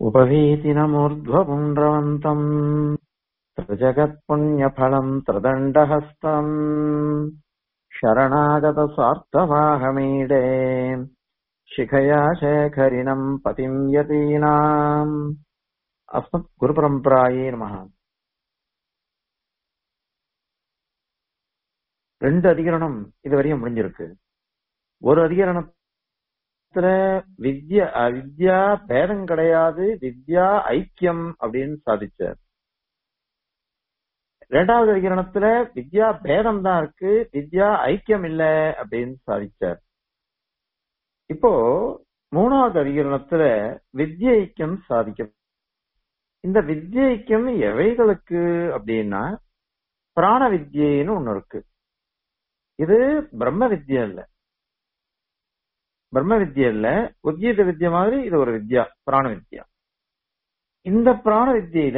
उपवीतिनमूर्ध्वपुण्ड्रवन्तम् त्रिजगत्पुण्यफलम् त्रिदण्डहस्तम् शरणागतस्वार्थवाहमीडे शिखया शेखरिणम् पतिम् यतीनाम् अस्मत् குருபரம்பராயே நமஹ ரெண்டு அதிகரணம் இதுவரையும் முடிஞ்சிருக்கு ஒரு அதிகரணத்துல வித்யா வித்யா பேதம் கிடையாது வித்யா ஐக்கியம் அப்படின்னு சாதிச்சார் ரெண்டாவது அதிகரணத்துல வித்யா பேதம் தான் இருக்கு வித்யா ஐக்கியம் இல்ல அப்படின்னு சாதிச்சார் இப்போ மூணாவது அதிகரணத்துல வித்ய ஐக்கியம் சாதிக்க இந்த வித்ய ஐக்கியம் எவைகளுக்கு அப்படின்னா பிராண வித்யன்னு ஒண்ணு இருக்கு இது பிரம்ம வித்யா இல்ல பிரம்ம வித்யா இல்ல உத்கீத வித்யா மாதிரி இது ஒரு வித்யா பிராண வித்யா இந்த பிராண வித்யில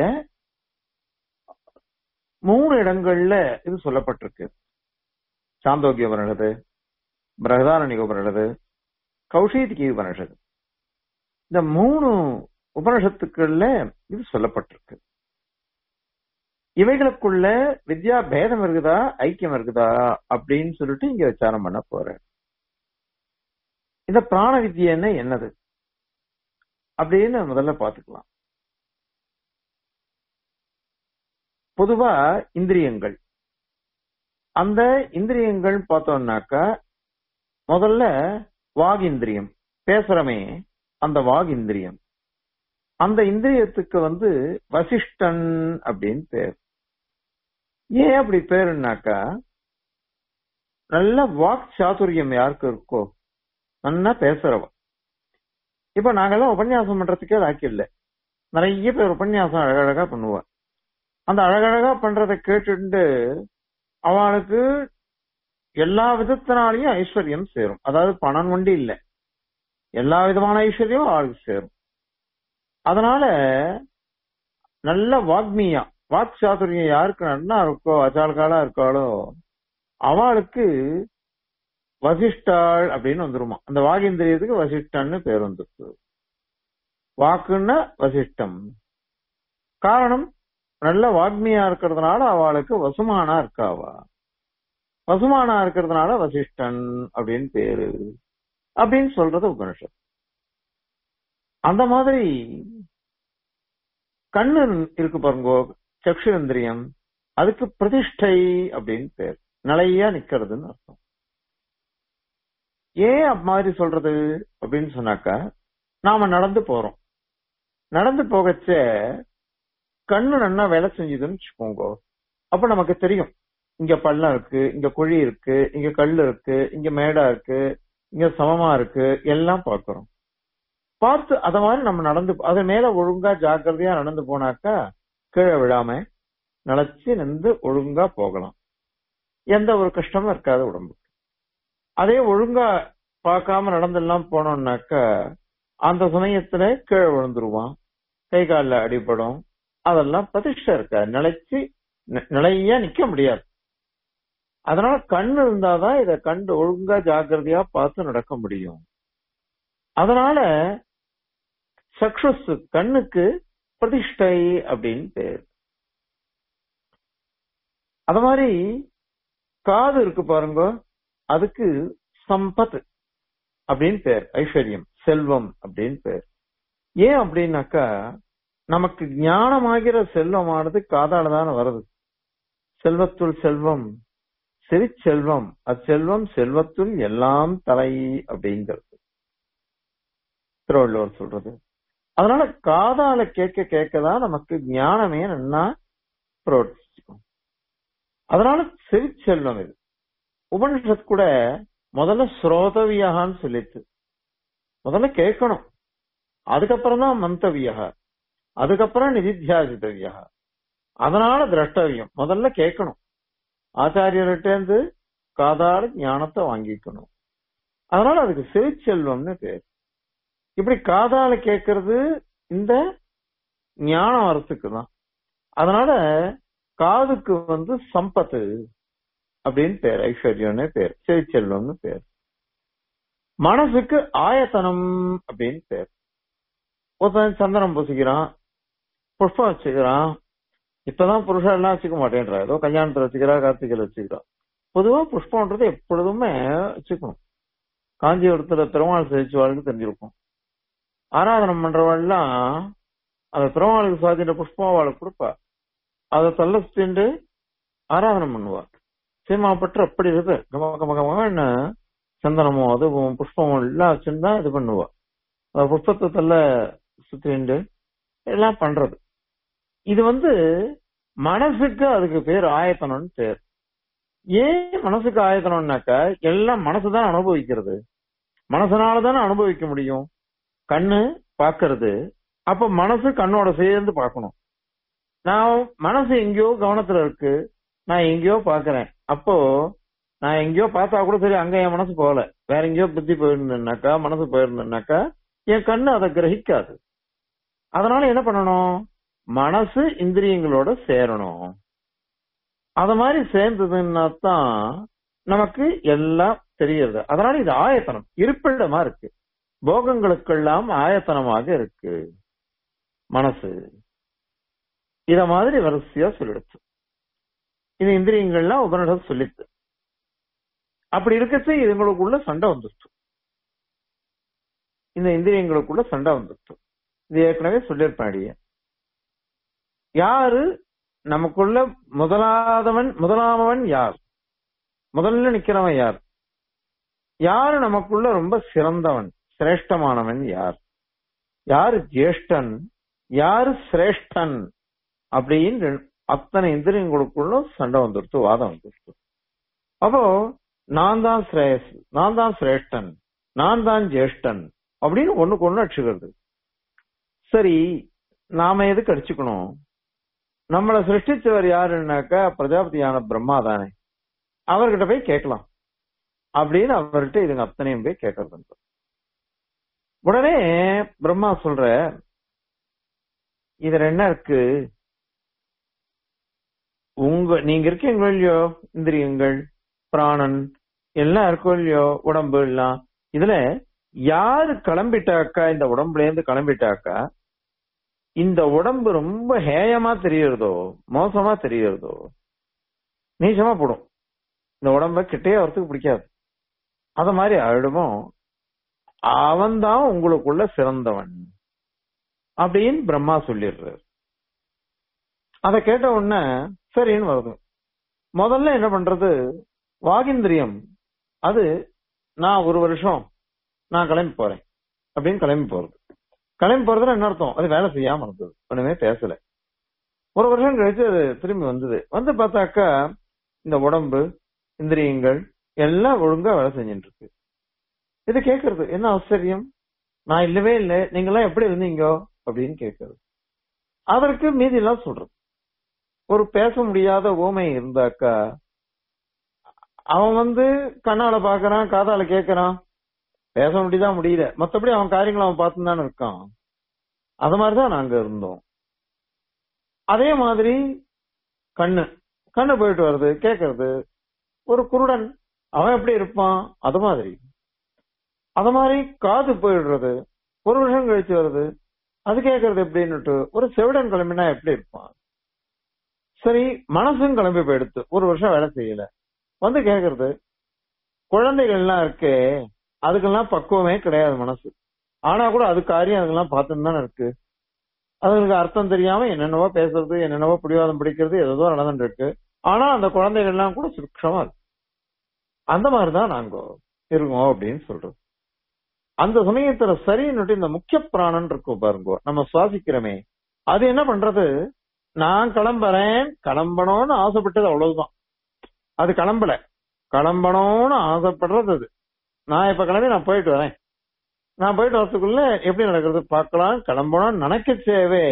மூணு இடங்கள்ல இது சொல்லப்பட்டிருக்கு சாந்தோக்கிய உபனிஷத்து பிரகதாரணிக உபனிஷத்து கௌஷீதிகி உபனிஷத்து இந்த மூணு உபனிஷத்துக்கள்ல இது சொல்லப்பட்டிருக்கு இவைகளுக்குள்ள வித்யா பேதம் இருக்குதா ஐக்கியம் இருக்குதா அப்படின்னு சொல்லிட்டு இங்க விசாரம் பண்ண போறேன் இந்த பிராண வித்யன்னு என்னது அப்படின்னு முதல்ல பாத்துக்கலாம் பொதுவா இந்திரியங்கள் அந்த இந்திரியங்கள் பார்த்தோம்னாக்கா முதல்ல வாகிந்திரியம் பேசுறமே அந்த வாகிந்திரியம் அந்த இந்திரியத்துக்கு வந்து வசிஷ்டன் அப்படின்னு பேர் ஏன் அப்படி பேருனாக்கா நல்ல வாக் சாதுரியம் யாருக்கு இருக்கோ நல்லா பேசுறவ இப்ப நாங்கெல்லாம் உபன்யாசம் பண்றதுக்கே ராக்கி இல்லை நிறைய பேர் உபன்யாசம் அழகழகா பண்ணுவா அந்த அழகழகா பண்றதை கேட்டுட்டு அவளுக்கு எல்லா விதத்தினாலையும் ஐஸ்வர்யம் சேரும் அதாவது பணம் கொண்டு இல்லை எல்லா விதமான ஐஸ்வர்யம் அவளுக்கு சேரும் அதனால நல்ல வாக்மியா வாக் சாதுரியம் யாருக்கு நன்னா இருக்கோ அச்சால்காலா இருக்காளோ அவளுக்கு வசிஷ்டாள் அப்படின்னு வந்துருமா அந்த வாகேந்திரியத்துக்கு வசிஷ்டன்னு பேர் வந்துருக்கு வாக்குன்னா வசிஷ்டம் காரணம் நல்ல வாக்மியா இருக்கிறதுனால அவளுக்கு வசுமானா இருக்காவா வசுமானா இருக்கிறதுனால வசிஷ்டன் அப்படின்னு பேரு அப்படின்னு சொல்றது உபனிஷத் அந்த மாதிரி கண்ணு இருக்கு பாருங்க சக்ஷுரந்திரியம் அதுக்கு பிரதிஷ்டை அப்படின்னு பேர் நிலையா நிக்கிறதுன்னு அர்த்தம் ஏன் அப் மாதிரி சொல்றது அப்படின்னு சொன்னாக்கா நாம நடந்து போறோம் நடந்து போகச்ச கண்ணு நன்னா வேலை செஞ்சதுன்னு வச்சுக்கோங்க அப்ப நமக்கு தெரியும் இங்க பள்ளம் இருக்கு இங்க குழி இருக்கு இங்க கல் இருக்கு இங்க மேடா இருக்கு இங்க சமமா இருக்கு எல்லாம் பார்க்கிறோம் பார்த்து அத மாதிரி நம்ம நடந்து அது மேல ஒழுங்கா ஜாக்கிரதையா நடந்து போனாக்கா கீழே விழாம நினைச்சு நின்று ஒழுங்கா போகலாம் எந்த ஒரு கஷ்டமும் இருக்காது உடம்புக்கு அதே ஒழுங்கா பார்க்காம நடந்தெல்லாம் போனோம்னாக்கா அந்த சமயத்துல கீழே விழுந்துருவான் கை காலில் அடிபடும் அதெல்லாம் பிரதிஷ்டை இருக்காது நிலைச்சு நிலையா நிக்க முடியாது அதனால கண்ணு இருந்தாதான் இத கண்டு ஒழுங்கா ஜாக்கிரதையா பார்த்து நடக்க முடியும் அதனால சக்ஷஸ் கண்ணுக்கு பிரதிஷ்டை அப்படின்னு பேர் அத மாதிரி காது இருக்கு பாருங்க அதுக்கு சம்பத் அப்படின்னு பேர் ஐஸ்வர்யம் செல்வம் அப்படின்னு பேர் ஏன் அப்படின்னாக்கா நமக்கு ஞானமாகிற செல்வமானது காதால தானே வருது செல்வத்துள் செல்வம் செல்வம் அச்செல்வம் செல்வத்துள் எல்லாம் தலை அப்படிங்கிறது திருவள்ளுவர் சொல்றது அதனால காதால கேட்க கேட்கதான் நமக்கு ஞானமே நன்னா பிரவர்த்திக்கும் அதனால செவிச்செல்வம் இது உபனிஷத் கூட முதல்ல ஸ்ரோதவியகான்னு சொல்லிச்சு முதல்ல கேட்கணும் அதுக்கப்புறம் தான் மந்தவியா அதுக்கப்புறம் நிதித்தியாசித்தவியா அதனால திரஷ்டவியம் முதல்ல கேட்கணும் ஆச்சாரியர்கிட்டேருந்து காதால ஞானத்தை வாங்கிக்கணும் அதனால அதுக்கு செவிச்செல்வம்னு பேர் இப்படி காதால கேட்கறது இந்த ஞானம் வரத்துக்கு தான் அதனால காதுக்கு வந்து சம்பத்து அப்படின்னு பேர் ஐஸ்வர்யம்னு பேர் செவிச்செல்வம்னு பேர் மனசுக்கு ஆயத்தனம் அப்படின்னு பேர் ஒருத்தன் சந்தனம் பூசிக்கிறான் புஷ்பம் வச்சுக்கிறான் இப்பதான் புருஷன் எல்லாம் வச்சுக்க மாட்டேன்றா ஏதோ கல்யாணத்துல வச்சுக்கிறா கார்த்திகையில வச்சுக்கிறா பொதுவா புஷ்பம்ன்றது எப்பொழுதுமே வச்சுக்கணும் காஞ்சிபுரத்துல பெருமாள் சேவிச்சுவாளுக்கு தெரிஞ்சிருக்கும் ஆராதனம் பண்றவாள்லாம் அந்த பெருமாளுக்கு சுவாதின புஷ்பம் அவளுக்கு கொடுப்பா அதை தள்ள சுத்திண்டு ஆராதனம் பண்ணுவா சீமாப்பற்று அப்படி இருக்கு கம கம கமன்னு சந்தனமும் அதுவும் புஷ்பமும் எல்லாம் வச்சுருந்தா இது பண்ணுவா அந்த புஷ்பத்தை தள்ள சுத்திண்டு எல்லாம் பண்றது இது வந்து மனசுக்கு அதுக்கு பேர் ஆயத்தனம்னு பேர் ஏன் மனசுக்கு ஆயத்தனம்னாக்கா எல்லாம் மனசுதான் அனுபவிக்கிறது மனசனால தானே அனுபவிக்க முடியும் கண்ணு பாக்குறது அப்ப மனசு கண்ணோட சேர்ந்து பார்க்கணும் நான் மனசு எங்கேயோ கவனத்துல இருக்கு நான் எங்கேயோ பாக்குறேன் அப்போ நான் எங்கேயோ பார்த்தா கூட சரி அங்க என் மனசு போகல வேற எங்கேயோ புத்தி போயிருந்தேன்னாக்கா மனசு போயிருந்தேன்னாக்கா என் கண்ணு அதை கிரகிக்காது அதனால என்ன பண்ணணும் மனசு இந்திரியங்களோட சேரணும் அத மாதிரி சேர்ந்ததுன்னா தான் நமக்கு எல்லாம் தெரியறது அதனால இது ஆயத்தனம் இருப்பிடமா இருக்கு போகங்களுக்கெல்லாம் ஆயத்தனமாக இருக்கு மனசு இத மாதிரி வரிசையா சொல்லிடுச்சு இது இந்திரியங்கள்லாம் உபனிடம் சொல்லித்து அப்படி இருக்கச்சு இதுங்களுக்குள்ள சண்டை வந்துருச்சு இந்த இந்திரியங்களுக்குள்ள சண்டை வந்துருச்சு இது ஏற்கனவே சொல்லியிருப்பேன் அடியே யாரு நமக்குள்ள முதலாதவன் முதலாமவன் யார் முதல்ல நிக்கிறவன் யார் யாரு நமக்குள்ள ரொம்ப சிறந்தவன் சிரேஷ்டமானவன் யார் யாரு ஜேஷ்டன் யாரு சிரேஷ்டன் அப்படின்னு அத்தனை இந்திரியங்களுக்குள்ள சண்டை வந்துடுத்து வாதம் வந்துடுத்து அப்போ நான் தான் சிரேஷ் நான் தான் சிரேஷ்டன் நான் தான் ஜேஷ்டன் அப்படின்னு ஒண்ணுக்கு ஒண்ணு அடிச்சுக்கிறது சரி நாம எதுக்கு அடிச்சுக்கணும் நம்மளை சிருஷ்டிச்சவர் யாருன்னாக்கா பிரஜாபதியான பிரம்மா தானே அவர்கிட்ட போய் கேட்கலாம் அப்படின்னு அவர்கிட்ட இதுங்க அத்தனையும் போய் கேட்கறது உடனே பிரம்மா சொல்ற இதுல என்ன இருக்கு உங்க நீங்க இருக்கீங்களோ இல்லையோ இந்திரியங்கள் பிராணன் எல்லாம் இருக்கோ இல்லையோ உடம்பு எல்லாம் இதுல யாரு கிளம்பிட்டாக்கா இந்த உடம்புல இருந்து கிளம்பிட்டாக்கா இந்த உடம்பு ரொம்ப ஹேயமா தெரியறதோ மோசமா தெரியறதோ நீச்சமா போடும் இந்த உடம்ப கிட்டே வரத்துக்கு பிடிக்காது அத மாதிரி ஆயிடுமோ அவன்தான் உங்களுக்குள்ள சிறந்தவன் அப்படின்னு பிரம்மா சொல்லிடுறாரு அத கேட்ட உடனே சரின்னு வருது முதல்ல என்ன பண்றது வாகிந்திரியம் அது நான் ஒரு வருஷம் நான் கிளம்பி போறேன் அப்படின்னு கிளம்பி போறது கிளம்பி போறதுல என்ன அர்த்தம் அது வேலை செய்யாம இருந்தது ஒண்ணுமே பேசல ஒரு வருஷம் கழிச்சு அது திரும்பி வந்தது வந்து பார்த்தாக்கா இந்த உடம்பு இந்திரியங்கள் எல்லாம் ஒழுங்கா வேலை செஞ்சுட்டு இருக்கு இது கேக்குறது என்ன ஆச்சரியம் நான் இல்லவே இல்லை நீங்க எல்லாம் எப்படி இருந்தீங்க அப்படின்னு கேக்குறது அதற்கு மீதி எல்லாம் சொல்றது ஒரு பேச முடியாத ஊமை இருந்தாக்கா அவன் வந்து கண்ணால பாக்குறான் காதால கேக்குறான் பேச முடியதான் முடியல மத்தபடி அவன் காரியங்களை அவன் பார்த்து தானே இருக்கான் அது மாதிரிதான் நாங்க இருந்தோம் அதே மாதிரி கண்ணு கண்ணு போயிட்டு வருது கேக்குறது ஒரு குருடன் அவன் எப்படி இருப்பான் அது மாதிரி அது மாதிரி காது போயிடுறது ஒரு வருஷம் கழிச்சு வருது அது கேக்குறது எப்படின்னுட்டு ஒரு செவிடன் கிளம்பினா எப்படி இருப்பான் சரி மனசும் கிளம்பி போயிடுத்து ஒரு வருஷம் வேலை செய்யல வந்து கேக்குறது குழந்தைகள் எல்லாம் இருக்கே அதுக்கெல்லாம் பக்குவமே கிடையாது மனசு ஆனா கூட அது காரியம் அதுக்கெல்லாம் பார்த்துன்னு தானே இருக்கு அதுங்களுக்கு அர்த்தம் தெரியாம என்னென்னவோ பேசுறது என்னென்னவோ பிடிவாதம் பிடிக்கிறது ஏதோ நடந்துட்டு இருக்கு ஆனா அந்த குழந்தைகள் எல்லாம் கூட சுருட்சமா இருக்கு அந்த மாதிரிதான் நாங்க இருக்கோம் அப்படின்னு சொல்றோம் அந்த சமயத்துல சரின்னுட்டு இந்த முக்கிய பிராணன் இருக்கும் பாருங்க நம்ம சுவாசிக்கிறோமே அது என்ன பண்றது நான் கிளம்புறேன் கிளம்பணும்னு ஆசைப்பட்டது அவ்வளவுதான் அது கிளம்பல கிளம்பணும்னு ஆசைப்படுறது அது நான் இப்ப கிளம்பி நான் போயிட்டு வரேன் நான் போயிட்டு வரதுக்குள்ள எப்படி நடக்கிறது பார்க்கலாம் கிளம்பணும் நினைக்கச்சேவே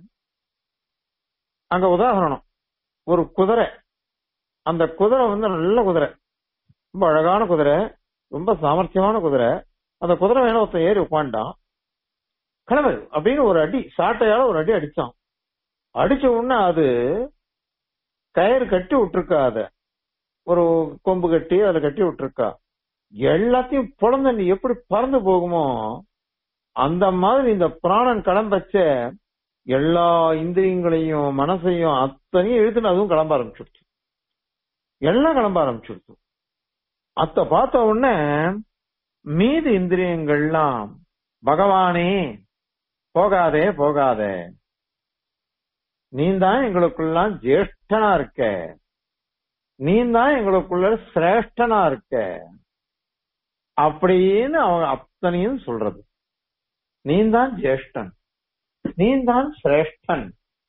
அங்க உதாரணம் ஒரு குதிரை அந்த குதிரை வந்து நல்ல குதிரை ரொம்ப அழகான குதிரை ரொம்ப சாமர்த்தியமான குதிரை அந்த குதிரை வேணும் ஒருத்தன் ஏறி உட்காண்டான் கிளம்பு அப்படின்னு ஒரு அடி சாட்டையால ஒரு அடி அடிச்சான் அடிச்ச உடனே அது கயிறு கட்டி விட்டுருக்கா அத ஒரு கொம்பு கட்டி அதுல கட்டி விட்டுருக்கா எல்லாத்தையும் பிறந்த நீ எப்படி பறந்து போகுமோ அந்த மாதிரி இந்த பிராணன் கிளம்பச்ச எல்லா இந்திரியங்களையும் மனசையும் அத்தனையும் இழுத்துட்டு அதுவும் கிளம்ப ஆரம்பிச்சுடுச்சு எல்லாம் கிளம்ப ஆரம்பிச்சுடுச்சு அத்த பார்த்த உடனே மீதி இந்திரியங்கள்லாம் பகவானே போகாதே போகாதே நீ தான் எங்களுக்குள்ளாம் ஜேஷ்டனா இருக்க நீ தான் எங்களுக்குள்ள சிரேஷ்டனா இருக்க அப்படின்னு அவங்க அத்தனையும் சொல்றது நீ தான் ஜேஷ்டன் நீ தான் சிரேஷ்டன்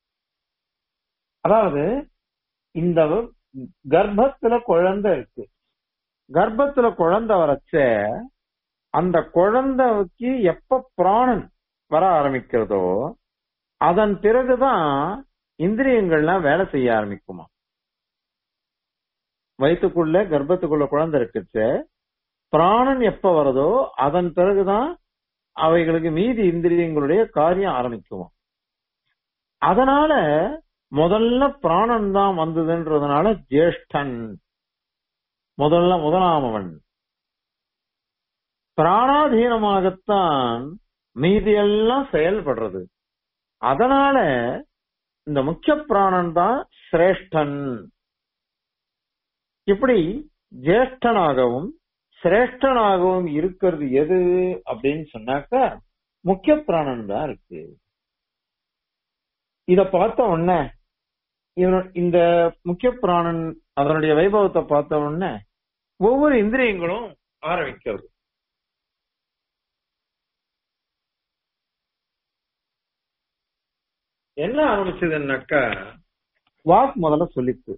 அதாவது இந்த கர்ப்பத்துல குழந்தை இருக்கு கர்ப்பத்துல குழந்தை வரச்ச அந்த குழந்தைக்கு எப்ப பிராணன் வர ஆரம்பிக்கிறதோ அதன் பிறகுதான் இந்திரியங்கள்லாம் வேலை செய்ய ஆரம்பிக்குமா வயிற்றுக்குள்ள கர்ப்பத்துக்குள்ள குழந்தை இருக்குச்சு பிராணன் எப்ப வருதோ அதன் பிறகுதான் அவைகளுக்கு மீதி இந்திரியங்களுடைய காரியம் ஆரம்பிக்குமா அதனால முதல்ல பிராணன் தான் வந்ததுன்றதுனால ஜேஷ்டன் முதல்ல முதலாமவன் பிராணாதீனமாகத்தான் மீதியெல்லாம் செயல்படுறது அதனால இந்த முக்கிய பிராணன் தான் சிரேஷ்டன் இப்படி ஜேஷ்டனாகவும் சிரேஷ்டனாகவும் இருக்கிறது எது அப்படின்னு சொன்னாக்கா முக்கிய பிராணன் தான் இருக்கு இத பார்த்த உடனே இந்த முக்கிய பிராணன் அதனுடைய வைபவத்தை பார்த்த உடனே ஒவ்வொரு இந்திரியங்களும் ஆரம்பிக்கிறது என்ன ஆரம்பிச்சதுன்னாக்கா வாக் முதல்ல சொல்லித்து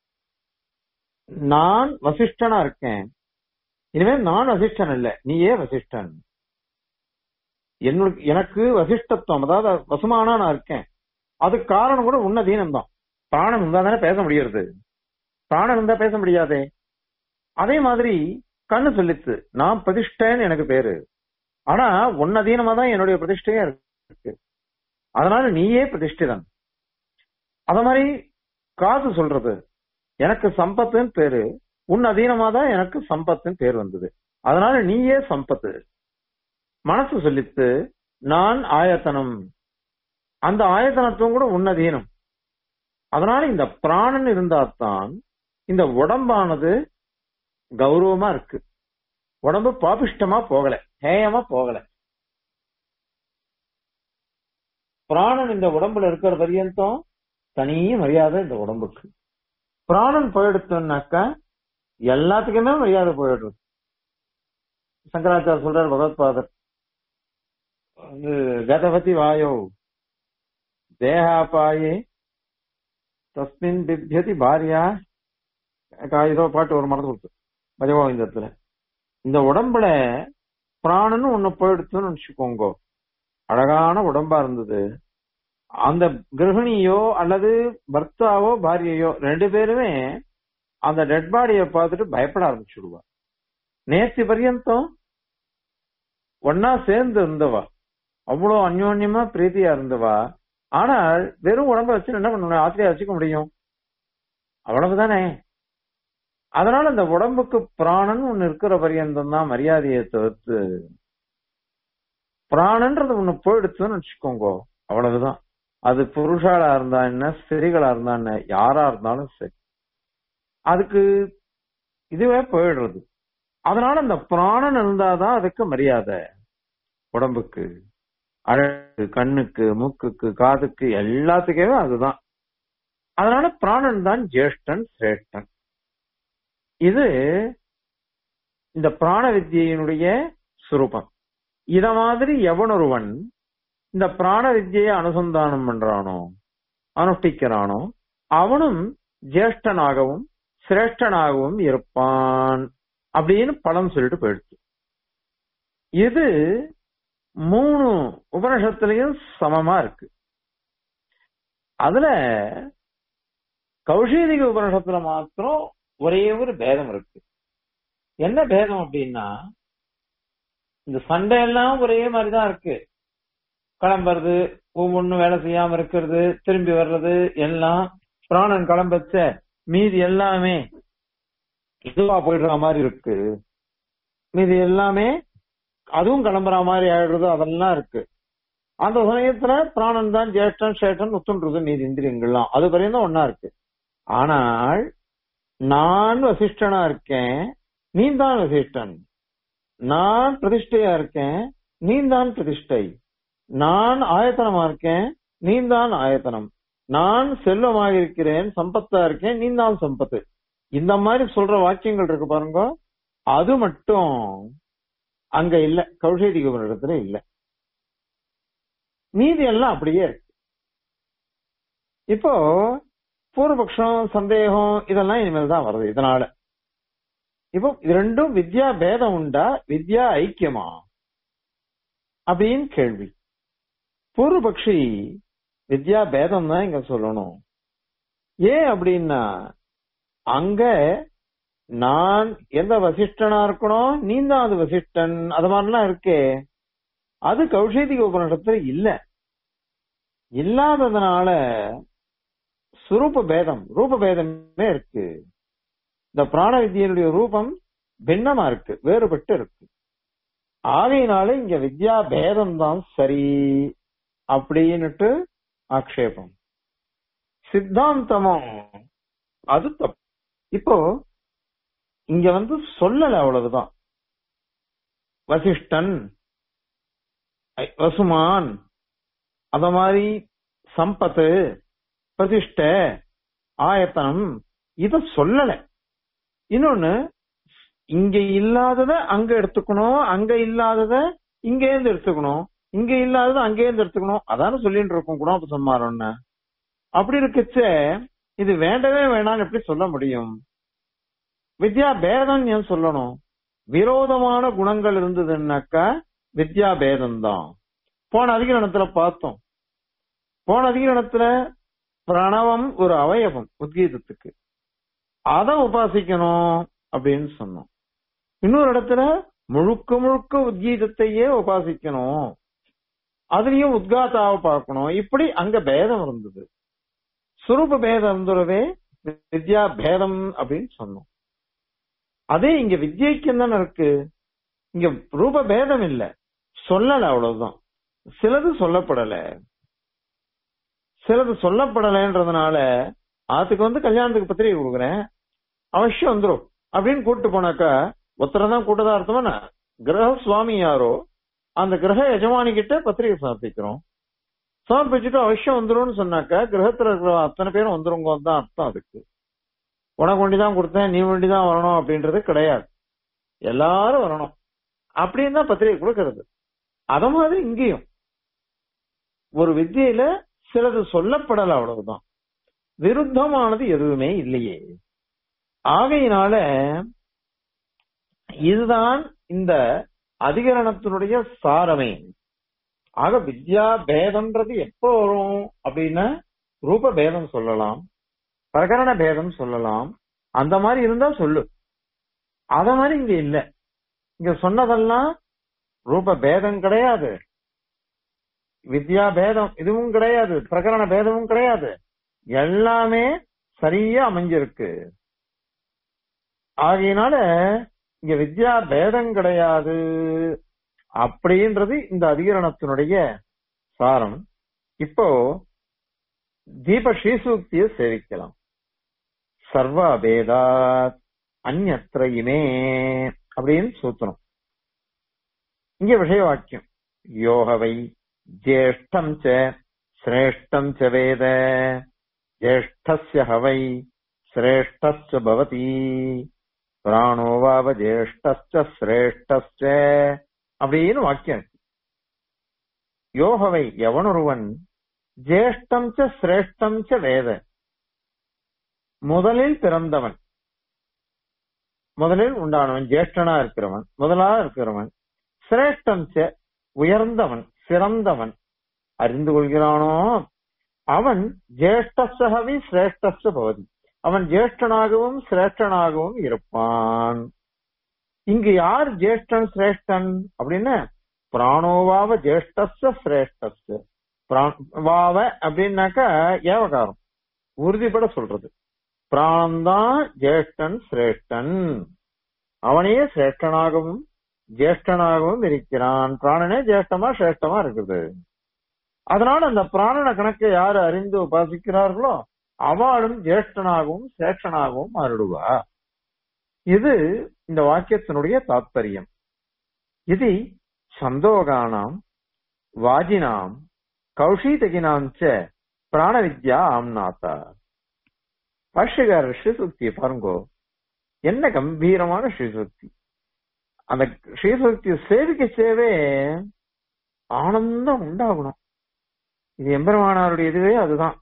நான் வசிஷ்டனா இருக்கேன் இனிமே நான் வசிஷ்டன் இல்ல நீயே வசிஷ்டன் என்னுடைய எனக்கு வசிஷ்டத்துவம் அதாவது வசுமானா நான் இருக்கேன் அதுக்கு காரணம் கூட உன்ன தீனம் தான் பிராணம் இருந்தா தானே பேச முடியறது பிராணம் இருந்தா பேச முடியாதே அதே மாதிரி கண்ணு சொல்லித்து நான் பிரதிஷ்டன்னு எனக்கு பேரு ஆனா உன்ன தீனமா தான் என்னுடைய பிரதிஷ்டையே இருக்கு அதனால நீயே பிரதிஷ்டிதன் அத மாதிரி காசு சொல்றது எனக்கு சம்பத்துன்னு பேரு உன் அதீனமா தான் எனக்கு சம்பத்துன்னு பேர் வந்தது அதனால நீயே சம்பத்து மனசு சொல்லித்து நான் ஆயத்தனம் அந்த ஆயத்தனத்துவம் கூட உன்னதீனம் அதனால இந்த பிராணன் இருந்தால்தான் இந்த உடம்பானது கௌரவமா இருக்கு உடம்பு பாபிஷ்டமா போகல ஹேயமா போகல பிராணன் இந்த உடம்புல இருக்கிற பரியந்தம் தனி மரியாதை இந்த உடம்புக்கு பிராணன் போயிடுத்தோம்னாக்கா எல்லாத்துக்குமே மரியாதை போயிடுறது சங்கராச்சார சொல்றார் பகவத்பாதர் வந்து கதபதி வாயோ தேகாபாயே தஸ்மின் பிப்யதி பாரியா ஏதோ பாட்டு ஒரு மறந்து கொடுத்து பஜகோவிந்தத்துல இந்த உடம்புல பிராணன்னு ஒண்ணு போயிடுச்சுன்னு நினைச்சுக்கோங்க அழகான உடம்பா இருந்தது அந்த கிரகிணியோ அல்லது பர்த்தாவோ பாரியையோ ரெண்டு பேருமே அந்த டெட் பாடியை பார்த்துட்டு பயப்பட ஆரம்பிச்சுடுவா நேற்று பர்யந்தம் ஒன்னா சேர்ந்து இருந்தவா அவ்வளவு அந்யோன்யமா பிரீத்தியா இருந்தவா ஆனால் வெறும் உடம்ப வச்சு என்ன பண்ண ஆத்திரியா வச்சுக்க முடியும் அவ்வளவுதானே அதனால இந்த உடம்புக்கு பிராணன் ஒண்ணு இருக்கிற பரியந்தம் தான் மரியாதையை தவிர்த்து பிராணன்றது ஒண்ணு போயிடுச்சுன்னு வச்சுக்கோங்க அவ்வளவுதான் அது புருஷாளா இருந்தா என்ன ஸ்திரிகளா இருந்தா என்ன யாரா இருந்தாலும் சரி அதுக்கு இதுவே போயிடுறது அதனால அந்த பிராணன் இருந்தாதான் அதுக்கு மரியாதை உடம்புக்கு அழகு கண்ணுக்கு மூக்குக்கு காதுக்கு எல்லாத்துக்குமே அதுதான் அதனால பிராணன் தான் ஜேஷ்டன் சிரேஷ்டன் இது இந்த பிராண வித்தியினுடைய சுரூபம் இத மாதிரி எவனொருவன் இந்த பிராண வித்தியை அனுசந்தானம் பண்றானோ அனுஷ்டிக்கிறானோ அவனும் ஜேஷ்டனாகவும் சிரேஷ்டனாகவும் இருப்பான் அப்படின்னு பலம் சொல்லிட்டு போயிடுச்சு இது மூணு உபனிஷத்துலயும் சமமா இருக்கு அதுல கௌஷீதிக உபனிஷத்துல மாத்திரம் ஒரே ஒரு பேதம் இருக்கு என்ன பேதம் அப்படின்னா இந்த சண்டை எல்லாம் ஒரே மாதிரிதான் இருக்கு கிளம்புறது ஒவ்வொன்னும் வேலை செய்யாம இருக்கிறது திரும்பி வர்றது எல்லாம் பிராணன் கிளம்பச்ச மீதி எல்லாமே இதுவா போயிடுற மாதிரி இருக்கு மீதி எல்லாமே அதுவும் கிளம்புற மாதிரி ஆயிடுறது அதெல்லாம் இருக்கு அந்த சமயத்துல பிராணன் தான் ஜேஷ்டன் சேஷ்டன் உத்துன்றது மீதி இந்திரியங்கள்லாம் அது வரையும் தான் ஒன்னா இருக்கு ஆனால் நான் வசிஷ்டனா இருக்கேன் நீ தான் வசிஷ்டன் நான் பிரதிஷ்டையா இருக்கேன் நீ தான் பிரதிஷ்டை நான் ஆயத்தனமா இருக்கேன் நீ தான் ஆயத்தனம் நான் செல்வமாக இருக்கிறேன் சம்பத்தா இருக்கேன் நீ தான் சம்பத்து இந்த மாதிரி சொல்ற வாக்கியங்கள் இருக்கு பாருங்க அது மட்டும் அங்க இல்ல கௌஷேதி இடத்துல இல்ல மீதி எல்லாம் அப்படியே இருக்கு இப்போ பூர்வபக்ஷம் சந்தேகம் இதெல்லாம் இனிமேல் தான் வருது இதனால இப்போ இது ரெண்டும் வித்யா பேதம் உண்டா வித்யா ஐக்கியமா அப்படின்னு கேள்வி பூர்வபக்ஷி வித்யா பேதம் தான் இங்க சொல்லணும் ஏன் அப்படின்னா அங்க நான் எந்த வசிஷ்டனா இருக்கணும் நீ தான் அது வசிஷ்டன் அது மாதிரிலாம் இருக்கே அது கௌஷேதிக உபநிஷத்துல இல்ல இல்லாததுனால சுரூப பேதம் ரூப பேதமே இருக்கு இந்த பிராண வித்யனுடைய ரூபம் பின்னமா இருக்கு வேறுபட்டு இருக்கு ஆகையினால இங்க வித்யா பேதம் தான் சரி அப்படின்னுட்டு ஆக்ஷேபம் சித்தாந்தமும் அது தப்பு இப்போ இங்க வந்து சொல்லல அவ்வளவுதான் வசிஷ்டன் ஐ- வசுமான் அத மாதிரி சம்பத்து பிரதிஷ்ட ஆயத்தனம் இத சொல்லல இன்னொன்னு இங்க இல்லாதத அங்க எடுத்துக்கணும் அங்க இல்லாதத இங்க இருந்து எடுத்துக்கணும் இங்க இல்லாதத அங்க இருந்து எடுத்துக்கணும் அதான சொல்லிட்டு இருக்கோம் குணாப சம்மாரம்னு அப்படி இருக்குச்ச இது வேண்டவே வேணாம்னு எப்படி சொல்ல முடியும் வித்யா பேதம் ஏன் சொல்லணும் விரோதமான குணங்கள் இருந்ததுன்னாக்கா வித்யா பேதம் தான் போன அதிகரணத்துல பார்த்தோம் போன அதிகரணத்துல பிரணவம் ஒரு அவயவம் உத்கீதத்துக்கு அத உபாசிக்கணும் அப்படின்னு சொன்னோம் இன்னொரு இடத்துல முழுக்க முழுக்க உத்கீதத்தையே உபாசிக்கணும் அதுலயும் உத்காத்தாவை பார்க்கணும் இப்படி அங்க பேதம் இருந்தது சுரூப பேதம் இருந்துடவே வித்யா பேதம் அப்படின்னு சொன்னோம் அதே இங்க வித்யைக்கு தானே இருக்கு இங்க ரூப பேதம் இல்ல சொல்லல அவ்வளவுதான் சிலது சொல்லப்படல சிலது சொல்லப்படலைன்றதுனால அதுக்கு வந்து கல்யாணத்துக்கு பத்திரிகை கொடுக்குறேன் அவசியம் வந்துரும் அப்படின்னு கூட்டு போனாக்கா ஒருத்தரை தான் கூட்டதா அர்த்தமா கிரக சுவாமி யாரோ அந்த கிரக எஜமானி கிட்ட பத்திரிகை சமர்ப்பிக்கிறோம் சமர்ப்பிச்சுட்டு அவசியம் வந்துரும்னு சொன்னாக்கா கிரகத்துல இருக்கிற அத்தனை பேரும் வந்துருங்க தான் அர்த்தம் அதுக்கு உனக்கு வண்டி தான் கொடுத்தேன் நீ வண்டி தான் வரணும் அப்படின்றது கிடையாது எல்லாரும் வரணும் அப்படின்னு தான் பத்திரிகை கொடுக்கறது அத மாதிரி இங்கேயும் ஒரு வித்தியில சிலது சொல்லப்படல அவ்வளவுதான் விருத்தமானது எதுவுமே இல்லையே ஆகையினால இதுதான் இந்த அதிகரணத்தினுடைய சாரமே ஆக வித்யா பேதம்ன்றது எப்போ வரும் அப்படின்னா ரூப பேதம் சொல்லலாம் பிரகரண பேதம் சொல்லலாம் அந்த மாதிரி இருந்தா சொல்லு அத மாதிரி இங்க இல்ல இங்க சொன்னதெல்லாம் ரூப பேதம் கிடையாது வித்யா பேதம் இதுவும் கிடையாது பிரகரண பேதமும் கிடையாது எல்லாமே சரியா அமைஞ்சிருக்கு ஆகையினால இங்க வித்யா பேதம் கிடையாது அப்படின்றது இந்த அதிகரணத்தினுடைய சாரம் இப்போ தீப ஸ்ரீசூக்தியை சேவிக்கலாம் சர்வ அபேதாத் அந்நத்திர இமே அப்படின்னு சூத்திரம் இங்க விஷய வாக்கியம் யோகவை ஜேஷ்டம் ச சிரேஷ்டம் ச வேத ஜேஷ்டஸ்ய ஹவை சிரேஷ்டஸ்ய பவதி பிராணோ வாவ ஜேஷ்டஸ்ய சிரேஷ்டஸ்ய அப்படின்னு வாக்கியம் இருக்கு. யோகவை எவனொருவன் ஜேஷ்டம் ச சிரேஷ்டம் ச வேத முதலில் பிறந்தவன் முதலில் உண்டானவன் ஜேஷ்டனா இருக்கிறவன் முதலா இருக்கிறவன் சிரேஷ்டம் ச உயர்ந்தவன் சிறந்தவன் அறிந்து கொள்கிறானோ அவன் ஜேஷ்டசகவி சிரேஷ்டஸ்ய பவதி அவன் ஜேஷ்டனாகவும் சிரேஷ்டனாகவும் இருப்பான் இங்கு யார் ஜேஷ்டன் சிரேஷ்டன் அப்படின்னு பிராணோவாவ ஜேஷ்டஸ்ய சிரேஷ்டஸ்ய பிராண்- வாவ அப்படின்னாக்கா ஏவகாரம் உறுதிப்பட சொல்றது பிராணந்தான் ஜேஷ்டன் சிரேஷ்டன் அவனே சிரேஷ்டனாகவும் ஜேஷ்டனாகவும் இருக்கிறான் பிராணனே ஜேஷ்டமா சிரேஷ்டமா இருக்குது அதனால அந்த பிராணன கணக்கை யாரு அறிந்து உபாசிக்கிறார்களோ அவளும் ஜேஷ்டனாகவும் சேஷனாகவும் மாறிடுவா இது இந்த வாக்கியத்தினுடைய தாத்பரியம் இது சந்தோகானாம் வாஜினாம் கௌஷீதகினாம் ச பிராணவித்யா ஆம்நாதா பாஷ்யகாரர் ஸ்ரீசுக்தியை பாருங்கோ என்ன கம்பீரமான ஸ்ரீசுக்தி அந்த ஸ்ரீசுக்தியை சேவிக்க சேவே ஆனந்தம் உண்டாகணும் இது எம்பெருமானாருடைய இதுவே அதுதான்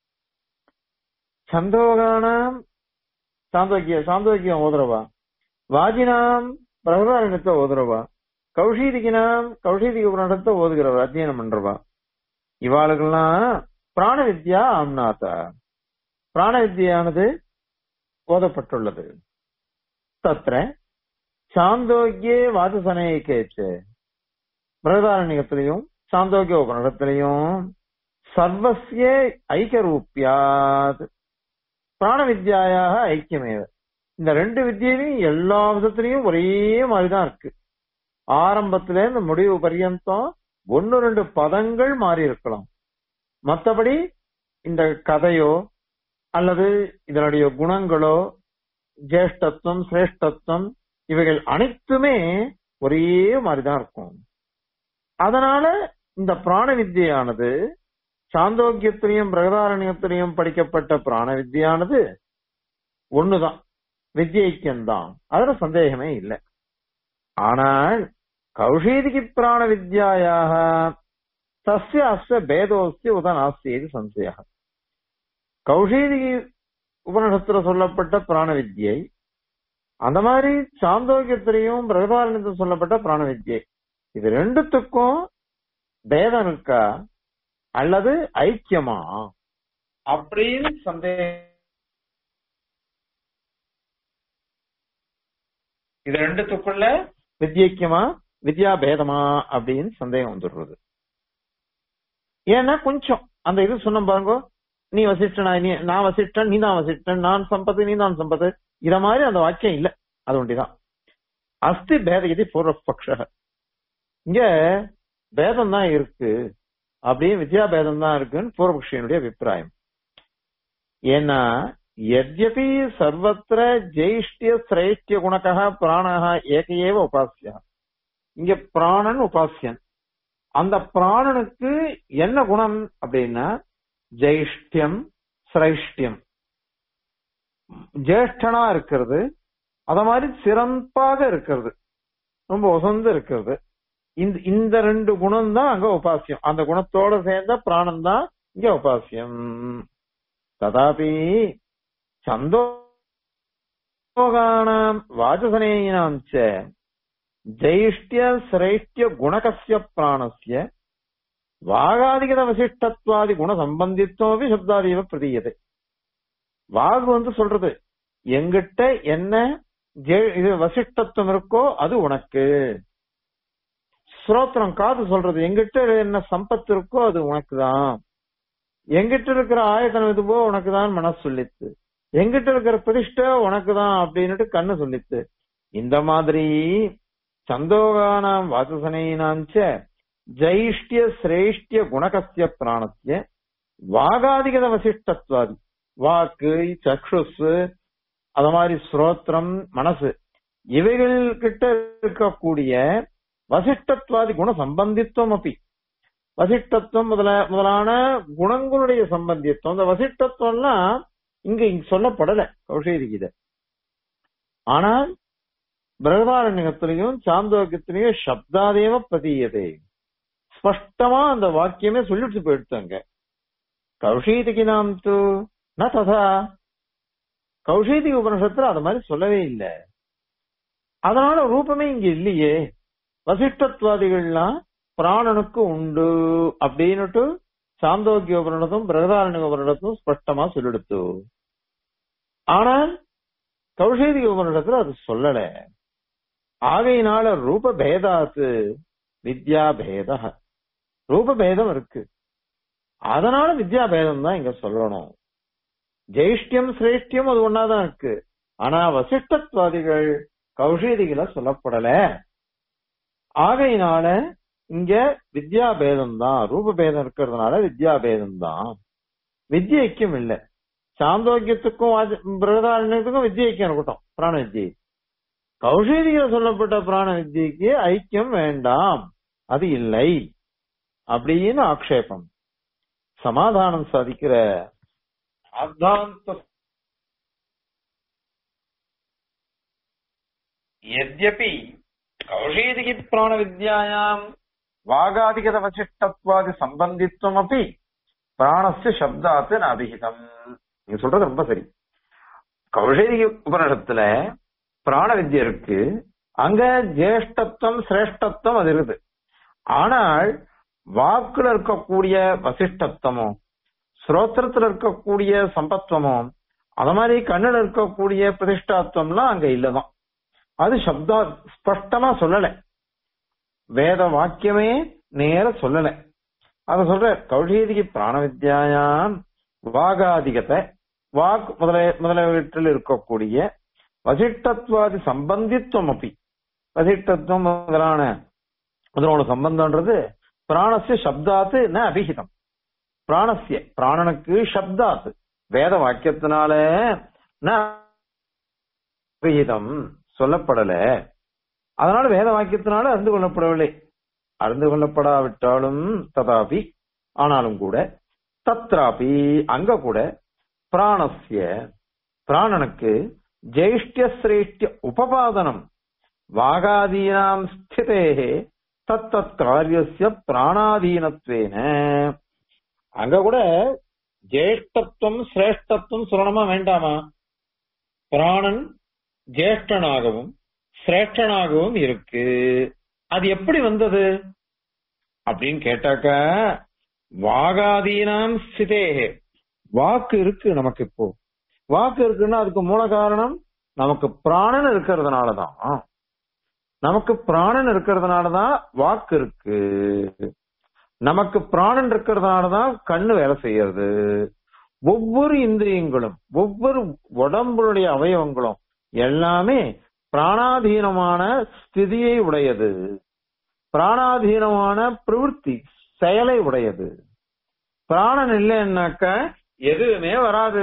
சந்தோகானாம் சாந்தோக்கிய சாந்தோக்கியம் ஓதுறவா வாஜினாம் பிரகதாரணத்தை ஓதுறவா கௌஷீதிகினாம் கௌஷீதிக புராணத்தை ஓதுகிறவா அத்தியனம் பண்றவா இவாளுக்கெல்லாம் பிராண வித்யா ஆம்நாதா பிராண வித்யானது ஓதப்பட்டுள்ளது தத்திர சாந்தோக்கியே வாசசனேகேச்சு பிரகதாரண்யத்திலையும் சாந்தோக்கிய உபநிடத்திலையும் சர்வசிய ஐக்கியரூபியாத் பிராண வித்யாயாக ஐக்கியமேவ இந்த ரெண்டு வித்தியிலையும் எல்லா விதத்திலையும் ஒரே மாதிரிதான் இருக்கு ஆரம்பத்துல இருந்து முடிவு பரியந்தம் ஒன்னு ரெண்டு பதங்கள் மாறி இருக்கலாம் மத்தபடி இந்த கதையோ அல்லது இதனுடைய குணங்களோ ஜேஷ்டத்துவம் சிரேஷ்டத்துவம் இவைகள் அனைத்துமே ஒரே மாதிரிதான் இருக்கும் அதனால இந்த பிராண வித்தியானது சாந்தோக்கியத்திலையும் பிரகதாரண்யத்திலையும் படிக்கப்பட்ட பிராண வித்தியானது ஒண்ணுதான் வித்யைக்கியம்தான் அதுல சந்தேகமே இல்லை ஆனால் கௌஷீதிக்கு பிராண வித்யாயாக தஸ்ய அஸ்ய பேதோஸ்ய உதனாஸ்தி இது சந்தேக கௌஷீதி உபநிஷத்துல சொல்லப்பட்ட பிராண வித்யை அந்த மாதிரி சாந்தோக்கியத்திலையும் பிரகதாரண்யத்தில் சொல்லப்பட்ட பிராண வித்யை இது ரெண்டுத்துக்கும் பேதம் இருக்கா அல்லது ஐக்கியமா அப்படின்னு சந்தேகம் இது ரெண்டுத்துக்குள்ள வித்யக்கியமா வித்யா பேதமா அப்படின்னு சந்தேகம் வந்துடுறது ஏன்னா கொஞ்சம் அந்த இது சொன்ன பாருங்க நீ வசிஷ்டனா நீ நான் வசிஷ்டன் நீ தான் வசிஷ்டன் நான் சம்பத்து நீ தான் சம்பத்து இத மாதிரி அந்த வாக்கியம் இல்ல அது ஒண்டிதான் அஸ்தி பேத இது பூர்வபக்ஷ இங்க பேதம் தான் இருக்கு அப்படியே வித்யா பேதம் தான் இருக்குன்னு பூர்வபக்ஷியனுடைய அபிப்பிராயம் ஏன்னா எத்யபி சர்வத்திர ஜெயிஷ்டிய சிரேஷ்டிய குணக்கா பிராணஹா ஏக ஏவ உபாசியா இங்க பிராணன் உபாசியன் அந்த பிராணனுக்கு என்ன குணம் அப்படின்னா ஜெயிஷ்டியம் சிரேஷ்டியம் ஜேஷ்டனா இருக்கிறது அத மாதிரி சிறப்பாக இருக்கிறது ரொம்ப உசந்து இருக்கிறது இந்த இந்த ரெண்டு குணம் தான் அங்க உபாசியம் அந்த குணத்தோட சேர்ந்த பிராணம் தான் இங்க உபாசியம் ததாபி சந்தோகானாம் வாசசனேயினாம் ச ஜெயிஷ்டிய சிரேஷ்டிய குணகசிய பிராணஸ்ய வாகாதிகத வசிஷ்டத்வாதி குண சம்பந்தித்துவம் சப்தாதீவ பிரதீயது வாகு வந்து சொல்றது எங்கிட்ட என்ன இது வசிஷ்டத்துவம் இருக்கோ அது உனக்கு ஸ்ரோத்திரம் காது சொல்றது எங்கிட்ட என்ன சம்பத்து இருக்கோ அது உனக்கு தான் எங்கிட்ட இருக்கிற ஆயத்தனம் இதுவோ உனக்கு தான் மனசு சொல்லித்து எங்கிட்ட இருக்கிற பிரதிஷ்ட உனக்கு தான் அப்படின்னுட்டு கண்ணு சொல்லித்து இந்த மாதிரி சந்தோகானாம் வாசசனையினாஞ்ச ஜைஷ்டிய சிரேஷ்டிய குணகசிய பிராணத்திய வாகாதிகத வசிஷ்டத்வாதி வாக்கு சக்ஷுஸ் அத மாதிரி ஸ்ரோத்திரம் மனசு இவைகள் கிட்ட இருக்கக்கூடிய வசிஷ்டத்வாதி குண சம்பந்தித்துவம் அப்படி வசிஷ்டத்துவம் முதல முதலான குணங்களுடைய சம்பந்தியத்துவம் அந்த வசிஷ்டத்துவம்லாம் இங்க இங்க சொல்லப்படல கௌஷேரி கீதை ஆனால் பிரகதாரண்யத்திலையும் சாந்தோக்கியத்திலையும் சப்தாதேவ பிரதீயதே ஸ்பஷ்டமா அந்த வாக்கியமே சொல்லிட்டு போயிடுத்தாங்க கௌஷீதிக்கு நாம் தூ ந ததா கௌஷீதி உபனிஷத்துல அது மாதிரி சொல்லவே இல்லை அதனால ரூபமே இங்க இல்லையே வசிஷ்டத்வாதிகள்லாம் பிராணனுக்கு உண்டு அப்படின்னுட்டு சாந்தோக்கிய உபரிடத்தும் பிரகதாரண்ய உபரிடத்தும் ஸ்பஷ்டமா சொல்லிடுத்து ஆனால் கௌஷேதிக உபரிடத்துல அது சொல்லல ஆகையினால ரூப பேதாத்து வித்யா பேத ரூப பேதம் இருக்கு அதனால வித்யா பேதம் தான் இங்க சொல்லணும் ஜெயிஷ்டியம் சிரேஷ்டியம் அது ஒன்னாதான் இருக்கு ஆனா வசிஷ்டத்வாதிகள் கௌஷேதிகளை சொல்லப்படல ஆகையினால இங்க வித்யா பேதம் தான் ரூப பேதம் இருக்கிறதுனால வித்யா பேதம் தான் வித்யைக்கும் இல்ல சாந்தோக்கியத்துக்கும் பிரகதாரண்யத்துக்கும் வித்யைக்கும் இருக்கட்டும் பிராண வித்யை கௌஷேதியில சொல்லப்பட்ட பிராண வித்யைக்கு ஐக்கியம் வேண்டாம் அது இல்லை அப்படின்னு ஆக்ஷேபம் சமாதானம் சாதிக்கிற அத்தாந்த यद्यपि कौशीदिकी प्राणविद्यायाम् वागादिगतवचिष्टत्वादि सम्बन्धित्वमपि பிராணஸ்ய சப்தாத்து அபிஹிதம் நீங்க சொல்றது ரொம்ப சரி கௌஷேதிக உபநிஷத்துல பிராண வித்யா இருக்கு அங்க ஜேஷ்டத்துவம் சிரேஷ்டத்துவம் அது இருக்குது ஆனால் வாக்குல இருக்கக்கூடிய வசிஷ்டத்துவமோ ஸ்ரோத்திரத்துல இருக்கக்கூடிய சம்பத்துவமோ அது மாதிரி கண்ணுல இருக்கக்கூடிய பிரதிஷ்டாத்துவம்லாம் அங்க இல்லதான் அது சப்தா ஸ்பஷ்டமா சொல்லல வேத வாக்கியமே நேர சொல்லல அத சொல்ற கௌஷீதிக்கு பிராண வித்யாயாம் வாகாதிகத்தை வாக் முதல முதலவற்றில் இருக்கக்கூடிய வசிஷ்டத்வாதி சம்பந்தித்துவம் அப்படி வசிஷ்டத்துவம் முதலான முதலோட சம்பந்தம்ன்றது பிராணசிய சப்தாத்து ந அபிஹிதம் பிராணசிய பிராணனுக்கு சப்தாத்து வேத வாக்கியத்தினால ந அபிஹிதம் சொல்லப்படல அதனால வேத வாக்கியத்தினால அறிந்து கொள்ளப்படவில்லை அறிந்து கொள்ளப்படாவிட்டாலும் ததாபி ஆனாலும் கூட தத்ராபி அங்க கூட பிராணசிய பிராணனுக்கு ஜெயிஷ்டிய சிரேஷ்டிய உபபாதனம் வாகாதீனாம் ஸ்திதே தத்தத் காரியசிய பிராணாதீனத்வேன அங்க கூட ஜேஷ்டத்துவம் சிரேஷ்டத்துவம் சொல்லணுமா வேண்டாமா பிராணன் ஜேஷ்டனாகவும் சிரேஷ்டனாகவும் இருக்கு அது எப்படி வந்தது அப்படின்னு கேட்டாக்க வாகாதீனாம் ஸ்திதேகே வாக்கு இருக்கு நமக்கு இப்போ வாக்கு இருக்குன்னா அதுக்கு மூல காரணம் நமக்கு பிராணன் இருக்கிறதுனாலதான் நமக்கு பிராணன் இருக்கிறதுனாலதான் வாக்கு இருக்கு நமக்கு பிராணன் இருக்கிறதுனாலதான் கண்ணு வேலை செய்யறது ஒவ்வொரு இந்திரியங்களும் ஒவ்வொரு உடம்புடைய அவயவங்களும் எல்லாமே பிராணாதீனமான ஸ்திதியை உடையது பிராணாதீனமான பிரவೃತ್ತಿ செயலை உடையது பிராணன் இல்லைன்னாக்க எதுவுமே வராது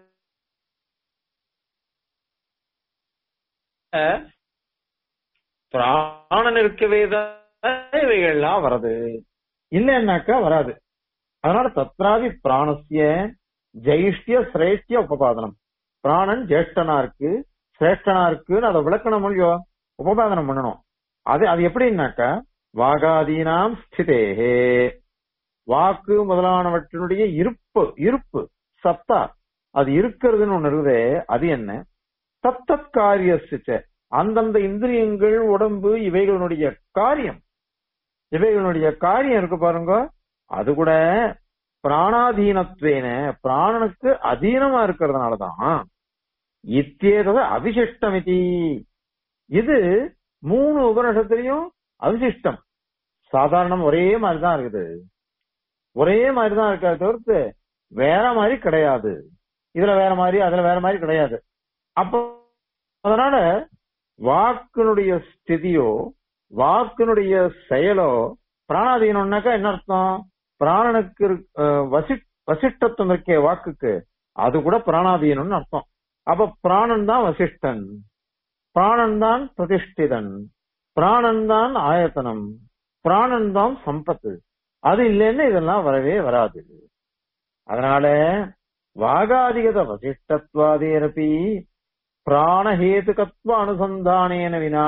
பிராணன் இருக்கவே தான் இவைகள்லாம் வருது இல்லைன்னாக்கா வராது அதனால தத்ராவி பிராணசிய ஜெயிஷ்டிய சிரேஷ்டிய உபபாதனம் பிராணன் ஜேஷ்டனா இருக்கு சிரேஷ்டனா இருக்குன்னு அதை விளக்கணும் இல்லையோ உபபாதனம் பண்ணணும் அது அது எப்படின்னாக்கா வாகாதீனாம் ஸ்திதேகே வாக்கு முதலானவற்றினுடைய இருப்பு இருப்பு சத்தா அது இருக்கிறதுன்னு ஒண்ணு இருக்குதே அது என்ன தத்தத் காரியசிச்ச அந்தந்த இந்திரியங்கள் உடம்பு இவைகளுடைய காரியம் இவைகளுடைய காரியம் இருக்கு பாருங்க அது கூட பிராணாதீனத்வேன பிராணனுக்கு அதீனமா இருக்கிறதுனாலதான் இத்தேதத அவிசிஷ்டமிதி இது மூணு உபநிஷத்துலயும் அவிசிஷ்டம் சாதாரணம் ஒரே மாதிரிதான் இருக்குது ஒரே மாதிரிதான் இருக்காது தவிர்த்து வேற மாதிரி கிடையாது இதுல வேற மாதிரி அதுல வேற மாதிரி கிடையாது அப்போ அதனால வாக்கினுடைய ஸ்திதியோ வாக்கினுடைய செயலோ பிராணாதீனம்னாக்கா என்ன அர்த்தம் பிராணனுக்கு வசி வசிஷ்டத்துவம் இருக்கே வாக்குக்கு அது கூட பிராணாதீனம்னு அர்த்தம் அப்ப பிராணன் தான் வசிஷ்டன் பிராணன் தான் பிரதிஷ்டிதன் பிராணன் தான் ஆயத்தனம் பிராணன் தான் சம்பத்து அது இல்லைன்னு இதெல்லாம் வரவே வராது அதனால வாகாதிகத வசிஷ்டத்வாதேரப்பி பிராணஹேதுகத்வ அனுசந்தானேன வினா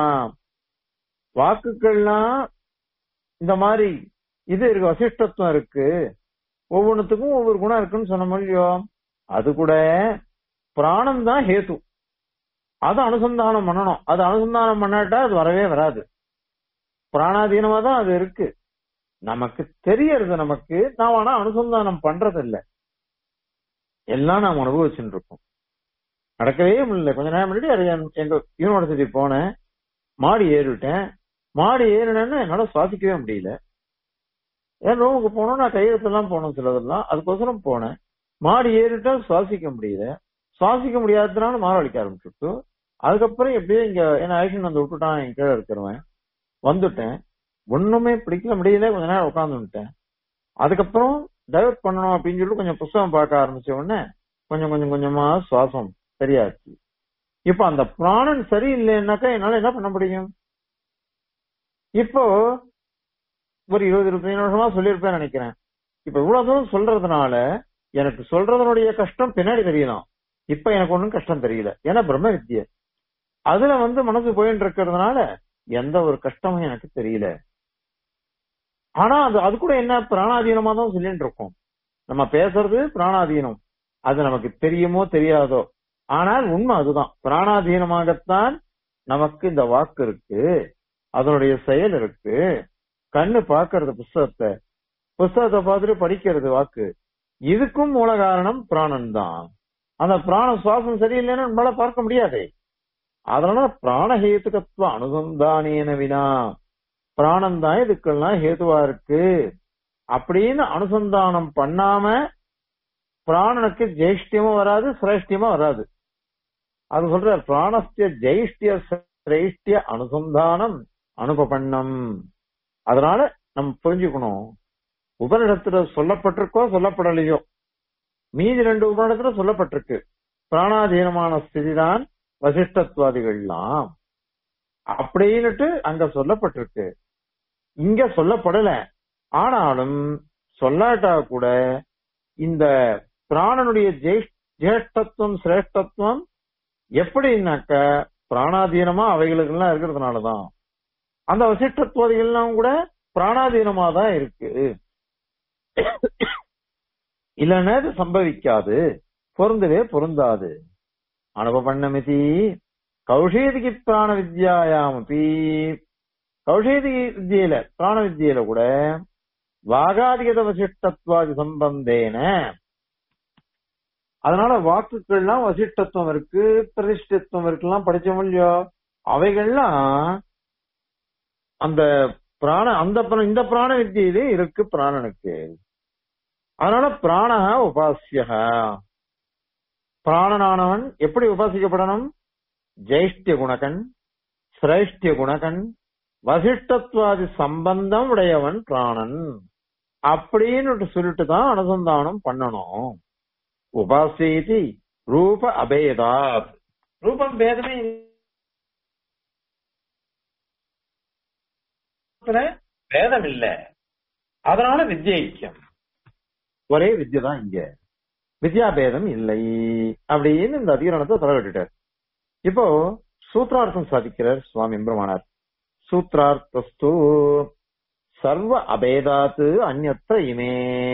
வாக்குகள்லாம் இந்த மாதிரி இது இருக்கு வசிஷ்டத்துவம் இருக்கு ஒவ்வொன்றுத்துக்கும் ஒவ்வொரு குணம் இருக்குன்னு சொன்ன முடியும் அது கூட பிராணம் தான் ஹேத்து அது அனுசந்தானம் பண்ணணும் அது அனுசந்தானம் பண்ணாட்டா அது வரவே வராது பிராணாதீனமா தான் அது இருக்கு நமக்கு தெரியறது நமக்கு நாம் ஆனா அனுசந்தானம் பண்றது இல்ல எல்லாம் நாம் அனுபவிச்சுட்டு இருக்கோம் நடக்கவே முடியல கொஞ்ச நேரம் முன்னாடி அது எங்க யூனிவர்சிட்டி போனேன் மாடி ஏறிவிட்டேன் மாடி ஏறினேன்னு என்னால சுவாசிக்கவே முடியல என் ரூமுக்கு போனோம் நான் கையெழுத்தெல்லாம் போனோம் சிலதெல்லாம் அதுக்கோசரம் போனேன் மாடி ஏறிட்டா சுவாசிக்க முடியல சுவாசிக்க முடியாததுனால மாரடிக்க ஆரம்பிச்சுட்டு அதுக்கப்புறம் எப்படியோ இங்க என்ன ஆக்ஷன் வந்து விட்டுட்டான் என் கீழே இருக்கிறவன் வந்துட்டேன் ஒண்ணுமே பிடிக்கல முடியல கொஞ்ச நேரம் உட்காந்துட்டேன் அதுக்கப்புறம் டைவர்ட் பண்ணணும் அப்படின்னு சொல்லிட்டு கொஞ்சம் புஸ்தகம் பார்க்க ஆரம்பிச்ச உடனே கொஞ்சம் கொஞ்சம் கொஞ்சமா சுவாசம் சரியாச்சு இப்ப அந்த பிராணன் சரியில்லைன்னாக்கா என்னால என்ன பண்ண முடியும் இப்போ ஒரு இருபது இருபத்தஞ்சு வருஷமா சொல்லியிருப்பேன் நினைக்கிறேன் இப்ப இவ்வளவு தூரம் சொல்றதுனால எனக்கு சொல்றதனுடைய கஷ்டம் பின்னாடி தெரியலாம் இப்ப எனக்கு ஒண்ணும் கஷ்டம் தெரியல ஏன்னா பிரம்ம வித்தியை அதுல வந்து மனசு போயிட்டு இருக்கிறதுனால எந்த ஒரு கஷ்டமும் எனக்கு தெரியல ஆனா அது அது கூட என்ன பிராணாதீனமா தான் சொல்லிட்டு இருக்கோம் நம்ம பேசுறது பிராணாதீனம் அது நமக்கு தெரியுமோ தெரியாதோ ஆனால் உண்மை அதுதான் பிராணாதீனமாகத்தான் நமக்கு இந்த வாக்கு இருக்கு அதனுடைய செயல் இருக்கு கண்ணு பாக்குறது புஸ்தகத்தை புஸ்தகத்தை பார்த்துட்டு படிக்கிறது வாக்கு இதுக்கும் மூல காரணம் பிராணன் தான் அந்த பிராண சுவாசம் சரியில்லைன்னு நம்மளால பார்க்க முடியாதே அதனால பிராணஹேத்துகத்துவ அனுசந்தானேன வினா பிராணம் தான் இதுக்கெல்லாம் ஹேதுவா இருக்கு அப்படின்னு அனுசந்தானம் பண்ணாம பிராணனுக்கு ஜெயிஷ்டியமும் வராது சிரேஷ்டியமும் வராது அது சொல்ற பிராணஸ்திய ஜெயிஷ்டிய சிரேஷ்டிய அனுசந்தானம் அனுபபண்ணம் அதனால நம்ம புரிஞ்சுக்கணும் உபனிடத்துல சொல்லப்பட்டிருக்கோ சொல்லப்படலையோ மீதி ரெண்டு உபனிடத்துல சொல்லப்பட்டிருக்கு பிராணாதீனமான ஸ்திதிதான் வசிஷ்டத்வாதிகள்லாம் அப்படின்னுட்டு அங்க சொல்லப்பட்டிருக்கு இங்க சொல்லப்படல ஆனாலும் சொல்லாட்டா கூட இந்த பிராணனுடைய ஜேஷ்டத்துவம் சிரேஷ்டத்துவம் எப்படின்னாக்க பிராணாதீனமா அவைகளுக்கெல்லாம் இருக்கிறதுனாலதான் அந்த வசிஷ்டத்துவாதிகள்லாம் கூட பிராணாதீனமா தான் இருக்கு இல்லைன்னா இது சம்பவிக்காது பொருந்தவே பொருந்தாது அனுபவண்ணமிதி கௌஷேதிக்கு பிராண வித்யாயாமபி கௌஷேதி வித்தியில பிராண வித்தியில கூட வாகாதிகத வசிஷ்டத்வாதி சம்பந்தேன அதனால வாக்குகள்லாம் வசிஷ்டத்துவம் இருக்கு பிரதிஷ்டத்துவம் இருக்குலாம் படிச்சோம் இல்லையோ அவைகள்லாம் அந்த பிராண அந்த பிர- இந்த பிராண வித்தியிலே இருக்கு பிராணனுக்கு அதனால பிராணஹ உபாசிய பிராணனானவன் எப்படி உபாசிக்கப்படணும் ஜெயிஷ்டிய குணகன் சிரேஷ்டிய குணகன் வசிஷ்டத்வாதி சம்பந்தம் உடையவன் பிராணன் அப்படின்னு சொல்லிட்டு தான் அனுசந்தானம் பண்ணணும் உபாசேதி ரூப அபேதாத் ரூபம் பேதமே இல்ல. பேதம் இல்ல அதனால வித்யைக்கியம் ஒரே வித்யை தான் இங்க வித்யாபேதம் இல்லை அப்படின்னு இந்த அதிகரணத்தை தலைவிட்டுட்டார் இப்போ சூத்ரார்த்தம் சாதிக்கிறார் சுவாமி எம்பெருமானார் சூத்ரார்த்தஸ்து சர்வ அபேதாத்து அந்நத்திர இமே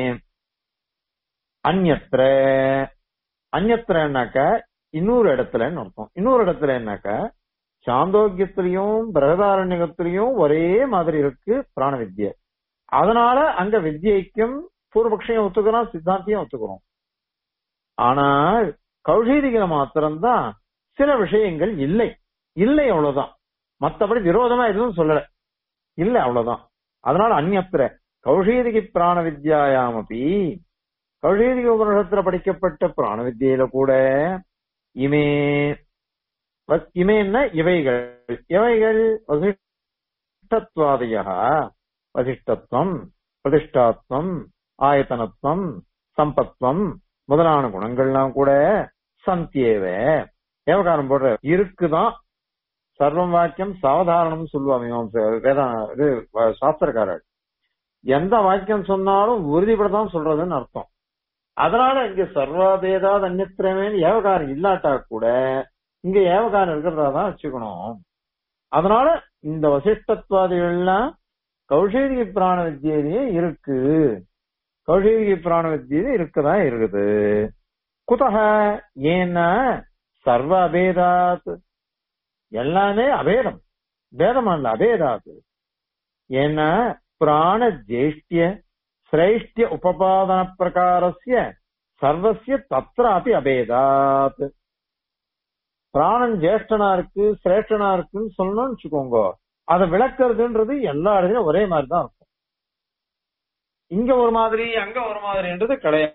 அந்நத்திர அந்நத்திரன்னாக்க இன்னொரு இடத்துலன்னு அர்த்தம் இன்னொரு இடத்துலன்னாக்க சாந்தோக்கியத்திலையும் பிரகதாரண்யத்திலையும் ஒரே மாதிரி இருக்கு பிராண வித்யை அதனால அங்க வித்யைக்கும் பூர்வபக்ஷையும் ஒத்துக்கிறோம் சித்தாந்தியும் ஒத்துக்கிறோம் ஆனால் கௌஷீதிகள மாத்திரம்தான் சில விஷயங்கள் இல்லை இல்லை அவ்வளவுதான் மத்தபடி விரோதமா எதுவும் சொல்லல இல்ல அவ்வளவுதான் அதனால அந்நத்திர கௌஷீதிகி பிராண வித்யாயாமபி கௌஷீதிக உபனிஷத்துல படிக்கப்பட்ட பிராண வித்யில கூட இமே வ- இமேன்னா இவைகள் இவைகள் வசிஷ்டத்வாதய வசிஷ்டத்துவம் பிரதிஷ்டாத்வம் ஆயத்தனத்துவம் சம்பத்வம் முதலான குணங்கள்லாம் கூட சந்தியேவ ஏவகாரம் போடுற இருக்குதான் சர்வம் வாக்கியம் சாவதாரணம் சொல்லுவாங்க வேதா இது வ- சாஸ்திரக்காரர் எந்த வாக்கியம் சொன்னாலும் உறுதிப்படத்தான் சொல்றதுன்னு அர்த்தம் அதனால இங்க சர்வாபேதாத் அந்நித்திரமேன்னு ஏவகாரம் இல்லாட்டா கூட இங்க ஏவகாரம் இருக்கிறதா தான் வச்சுக்கணும் அதனால இந்த வசிஷ்டத்வாதிகள்லாம் கௌஷேதிக பிராண வித்தியிலேயே இருக்கு கௌஷேதிக பிராண வித்தியில இருக்கதான் இருக்குது குதக ஏன்னா சர்வ அபேதாத் எல்லாமே அபேதம் பேதமா இல்ல அபேதாத் ஏன்னா பிராண ஜேஷ்டிய சிரேஷ்டிய உபபாதன பிரகாரஸ்ய சர்வசிய தத்ராபி அபேதாத் பிராணன் ஜேஷ்டனா இருக்கு சிரேஷ்டனா இருக்குன்னு சொல்லணும்னு வச்சுக்கோங்க அதை விளக்குறதுன்றது எல்லா இடத்துலயும் ஒரே மாதிரி தான் இருக்கும் இங்க ஒரு மாதிரி அங்க ஒரு மாதிரின்றது கிடையாது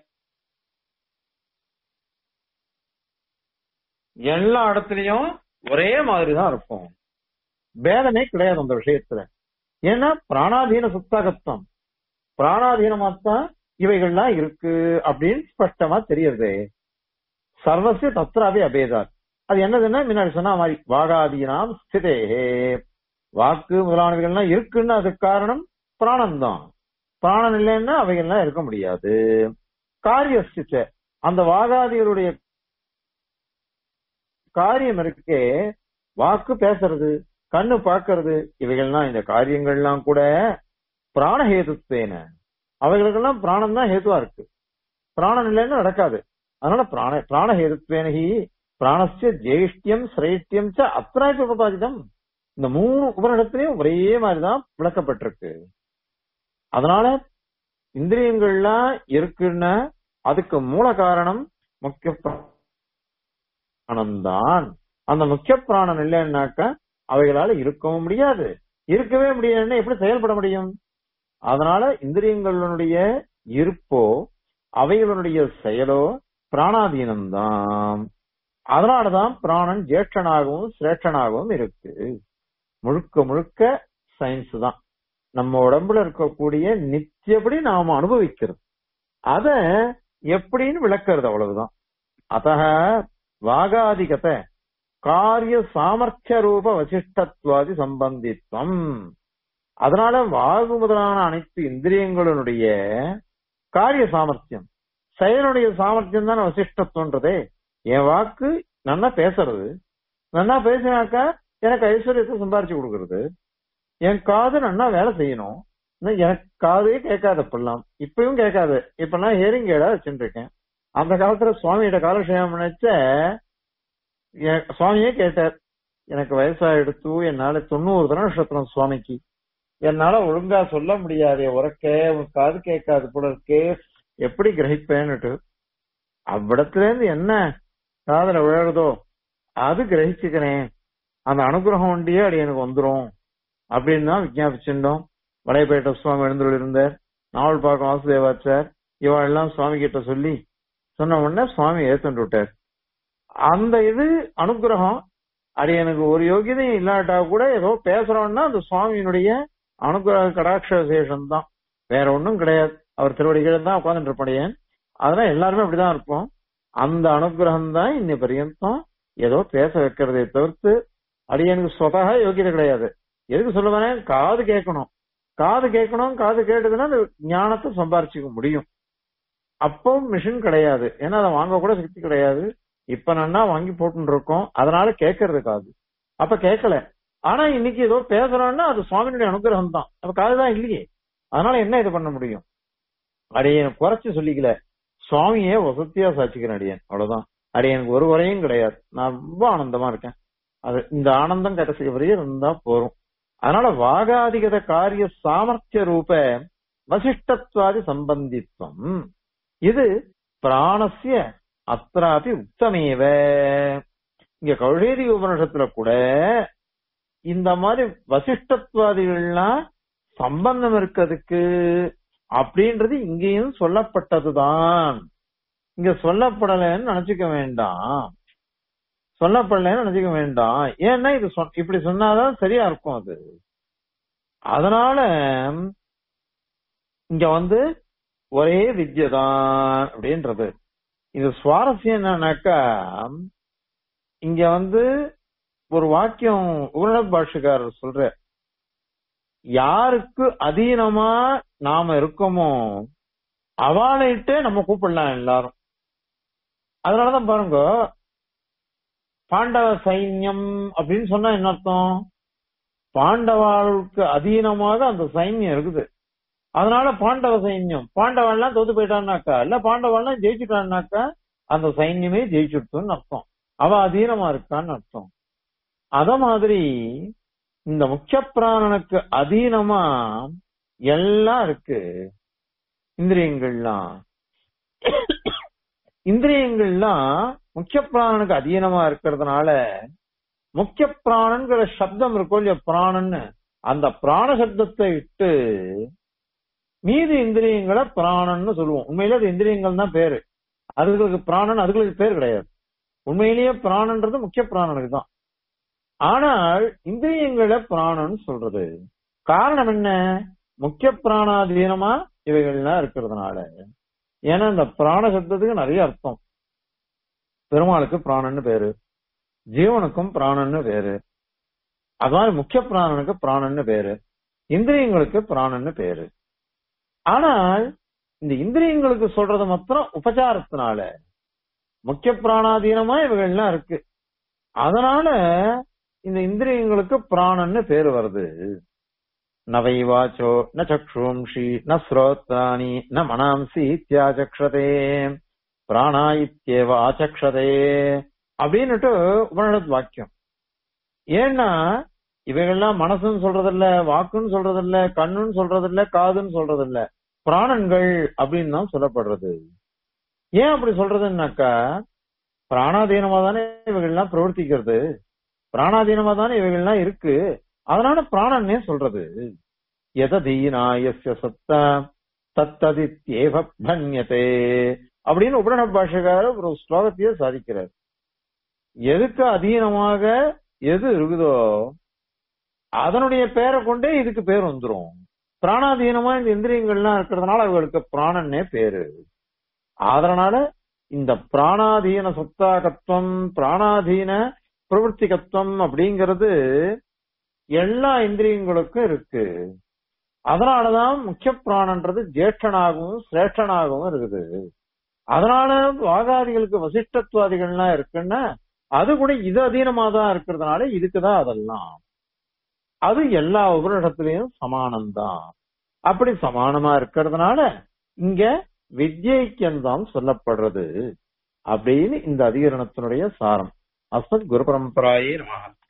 எல்லா இடத்துலயும் ஒரே மாதிரி தான் இருக்கும் பேதமே கிடையாது அந்த விஷயத்துல ஏன்னா பிராணாதீன சுத்தாகத்தம் பிராணாதீனமாத்தான் இவைகள்லாம் இருக்கு அப்படின்னு ஸ்பஷ்டமா தெரியுது சர்வசிய தத்ராபி அபேதார் அது என்னதுன்னா முன்னாடி சொன்ன மாதிரி வாகாதீனாம் ஸ்திதே வாக்கு முதலானவைகள்லாம் இருக்குன்னு அதுக்கு காரணம் பிராணம் தான் பிராணம் இல்லைன்னா அவைகள்லாம் இருக்க முடியாது காரியஸ்திச்ச அந்த வாகாதிகளுடைய காரியம் இருக்கே வாக்கு பேசுறது கண்ணு பார்க்கறது இவைகள்லாம் இந்த காரியங்கள்லாம் கூட பிராணஹேதுத்வேன அவைகளுக்கெல்லாம் பிராணம் தான் ஹேதுவா இருக்கு பிராணம் இல்லைன்னு நடக்காது அதனால பிராண பிராணஹேதுத்வேனகி பிராணஸ்ய ஜேஷ்டியம் சிரேஷ்டியம் ச அத்திராய்ப்பு உபபாதிதம் இந்த மூணு உபரிடத்திலையும் ஒரே மாதிரிதான் விளக்கப்பட்டிருக்கு அதனால இந்திரியங்கள்லாம் இருக்குன்னா அதுக்கு மூல காரணம் முக்கிய பிராணம் தான் அந்த முக்கிய பிராணம் இல்லைன்னாக்கா அவைகளால இருக்கவும் முடியாது இருக்கவே முடியாதுன்னா எப்படி செயல்பட முடியும் அதனால இந்திரியங்களுடைய இருப்போ அவைகளுடைய செயலோ பிராணாதீனம்தான் அதனாலதான் பிராணன் ஜேஷ்டனாகவும் சிரேஷ்டனாகவும் இருக்கு முழுக்க முழுக்க சயின்ஸ் தான் நம்ம உடம்புல இருக்கக்கூடிய நித்தியப்படி நாம அனுபவிக்கிறது அத எப்படின்னு விளக்குறது அவ்வளவுதான் அத்த வாகாதிகத்தை காரிய சாமர்த்திய ரூப வசிஷ்டத்வாதி சம்பந்தித்வம் அதனால வாகு முதலான அனைத்து இந்திரியங்களுடைய காரிய சாமர்த்தியம் செயலுடைய சாமர்த்தியம் தான் வசிஷ்டத்துவன்றதே என் வாக்கு நன்னா பேசுறது நன்னா பேசினாக்கா எனக்கு ஐஸ்வர்யத்தை சம்பாரிச்சு கொடுக்கறது என் காது நன்னா வேலை செய்யணும் எனக்கு காதே கேட்காத இப்பெல்லாம் இப்பயும் கேட்காது இப்ப நான் ஹேரிங் கேடா வச்சுட்டு இருக்கேன் அந்த காலத்துல சுவாமியிட காலக்ஷேமம் நினைச்ச சுவாமியே கேட்டார் எனக்கு வயசாயிடுத்து என்னால தொண்ணூறு தினம் நட்சத்திரம் சுவாமிக்கு என்னால ஒழுங்கா சொல்ல முடியாது உறக்க உன் காது கேட்காது போல இருக்கே எப்படி கிரகிப்பேன்னுட்டு அவ்விடத்துல இருந்து என்ன காதல விழறதோ அது கிரகிச்சுக்கிறேன் அந்த அனுகிரகம் வண்டியே அது எனக்கு வந்துரும் அப்படின்னு தான் விஜாபிச்சிருந்தோம் வளையப்பேட்டை சுவாமி எழுந்துள்ள இருந்தார் நாவல் பார்க்க வாசுதேவாச்சார் இவா எல்லாம் சுவாமி கிட்ட சொல்லி சொன்ன உடனே சுவாமி ஏத்துட்டு விட்டார் அந்த இது அனுகிரகம் அது எனக்கு ஒரு யோகியதையும் இல்லாட்டா கூட ஏதோ பேசுறோம்னா அந்த சுவாமியினுடைய அனுகிரக கடாட்ச விசேஷம் தான் வேற ஒண்ணும் கிடையாது அவர் திருவடிகள் தான் உட்கார்ந்துட்டு இருப்படையேன் அதெல்லாம் எல்லாருமே அப்படிதான் இருப்போம் அந்த அனுகிரகம் தான் இன்னை பரியந்தம் ஏதோ பேச வைக்கிறதை தவிர்த்து அடியனுக்கு சொதக யோகியதை கிடையாது எதுக்கு சொல்லுவேன் காது கேட்கணும் காது கேட்கணும் காது கேட்டதுன்னா அந்த ஞானத்தை சம்பாரிச்சுக்க முடியும் அப்பவும் மிஷின் கிடையாது ஏன்னா அதை வாங்க கூட சக்தி கிடையாது இப்ப நன்னா வாங்கி போட்டு இருக்கோம் அதனால கேட்கறது காது அப்ப கேட்கல ஆனா இன்னைக்கு ஏதோ பேசுறோம்னா அது சுவாமியினுடைய அனுகிரகம் தான் அப்ப காதுதான் இல்லையே அதனால என்ன இது பண்ண முடியும் அடியன் குறைச்சு சொல்லிக்கல சுவாமியே வசதியா சாட்சிக்கிறேன் அடியன் அவ்வளவுதான் அடியனுக்கு ஒரு குறையும் கிடையாது நான் ரொம்ப ஆனந்தமா இருக்கேன் அது இந்த ஆனந்தம் கடைசி வரையும் இருந்தா போறோம் அதனால வாகாதிகத காரிய சாமர்த்திய ரூப வசிஷ்டத்வாதி சம்பந்தித்வம் இது பிராணசிய அத்ராபி உத்தமேவ இங்க கௌழேரி உபனிஷத்துல கூட இந்த மாதிரி வசிஷ்டத்வாதிகள்லாம் சம்பந்தம் இருக்கிறதுக்கு அப்படின்றது இங்கேயும் சொல்லப்பட்டதுதான் இங்க சொல்லப்படலைன்னு நினைச்சுக்க வேண்டாம் சொல்லப்படலைன்னு நினைச்சுக்க வேண்டாம் ஏன்னா இது இப்படி சொன்னாதான் சரியா இருக்கும் அது அதனால இங்க வந்து ஒரே வித்யதான் அப்படின்றது இது சுவாரஸ்யம் என்னன்னாக்கா இங்க வந்து ஒரு வாக்கியம் உருண பாஷக்காரர் சொல்ற யாருக்கு அதீனமா நாம இருக்கோமோ அவளையிட்டே நம்ம கூப்பிடலாம் எல்லாரும் அதனாலதான் பாருங்க பாண்டவ சைன்யம் அப்படின்னு சொன்னா என்ன அர்த்தம் பாண்டவாளுக்கு அதீனமாக அந்த சைன்யம் இருக்குது அதனால பாண்டவ சைன்யம் பாண்டவாள்லாம் தோத்து போயிட்டான்னாக்கா இல்ல பாண்டவாள்லாம் ஜெயிச்சுட்டான்னாக்கா அந்த சைன்யமே ஜெயிச்சுடுத்துன்னு அர்த்தம் அவ அதீனமா இருக்கான்னு அர்த்தம் அத மாதிரி இந்த முக்கிய பிராணனுக்கு அதீனமா எல்லாம் இருக்கு இந்திரியங்கள்லாம் இந்திரியங்கள்லாம் முக்கிய பிராணனுக்கு அதீனமா இருக்கிறதுனால முக்கிய பிராணன்கிற சப்தம் இருக்கும் இல்லையா பிராணன்னு அந்த பிராண சப்தத்தை இட்டு மீதி இந்திரியங்களை பிராணன்னு சொல்லுவோம் உண்மையிலே அது இந்திரியங்கள் தான் பேரு அதுகளுக்கு பிராணன் அதுகளுக்கு பேர் கிடையாது உண்மையிலேயே பிராணன்றது முக்கிய பிராணனுக்கு தான் ஆனால் இந்திரியங்களை பிராணன் சொல்றது காரணம் என்ன முக்கிய பிராணாதீனமா இவைகள்லாம் இருக்கிறதுனால ஏன்னா இந்த பிராண சப்தத்துக்கு நிறைய அர்த்தம் பெருமாளுக்கு பிராணன்னு பேரு ஜீவனுக்கும் பிராணன்னு பேரு அது மாதிரி முக்கிய பிராணனுக்கு பிராணன்னு பேரு இந்திரியங்களுக்கு பிராணன்னு பேரு ஆனால் இந்த இந்திரியங்களுக்கு சொல்றது மாத்திரம் உபச்சாரத்தினால முக்கிய பிராணாதீனமா இவைகள்லாம் இருக்கு அதனால இந்த இந்திரியங்களுக்கு பிராணன்னு பேரு வருது நவை வாச்சோ ந சக்ஷும்ஷி ந ஸ்ரோத்ராணி ந மனாம்சி இத்தியாச்சக்ஷதே பிராணா இத்தியேவ ஆச்சக்ஷதே அப்படின்னுட்டு உபனிஷத் வாக்கியம் ஏன்னா இவைகள்லாம் மனசுன்னு சொல்றதில்ல வாக்குன்னு சொல்றதில்ல கண்ணுன்னு சொல்றதில்ல காதுன்னு சொல்றதில்ல பிராணன்கள் அப்படின்னு தான் சொல்லப்படுறது ஏன் அப்படி சொல்றதுன்னாக்கா பிராணாதீனமா தானே இவைகள்லாம் பிரவர்த்திக்கிறது பிராணாதீனமா தானே இவைகள்லாம் இருக்கு அதனால பிராணன்னே சொல்றது எததீனாயஸ்ய சத்த தத்ததித்யேவ பன்யதே அப்படின்னு உபரண பாஷகாரர் ஒரு ஸ்லோகத்தையே சாதிக்கிறார் எதுக்கு அதீனமாக எது இருக்குதோ அதனுடைய பேரை கொண்டே இதுக்கு பேர் வந்துரும் பிராணாதீனமா இந்த இந்திரியங்கள்லாம் இருக்கிறதுனால அவர்களுக்கு பிராணன்னே பேரு அதனால இந்த பிராணாதீன சத்தாகத்துவம் பிராணாதீன பிரவருத்திகத்துவம் அப்படிங்கிறது எல்லா இந்திரியங்களுக்கும் இருக்கு அதனாலதான் முக்கிய பிராணன்றது ஜேஷ்டனாகவும் சிரேஷ்டனாகவும் இருக்குது அதனால வாகாதிகளுக்கு வசிஷ்டத்துவாதிகள்லாம் இருக்குன்னா அது கூட இது அதீனமா தான் இருக்கிறதுனால இதுக்குதான் அதெல்லாம் அது எல்லா உபரிடத்திலையும் சமானம்தான் அப்படி சமானமா இருக்கிறதுனால இங்க வித்யைக்கியம் சொல்லப்படுறது அப்படின்னு இந்த அதிகரணத்தினுடைய சாரம் அஸ்மத் குரு பரம்பராயே நம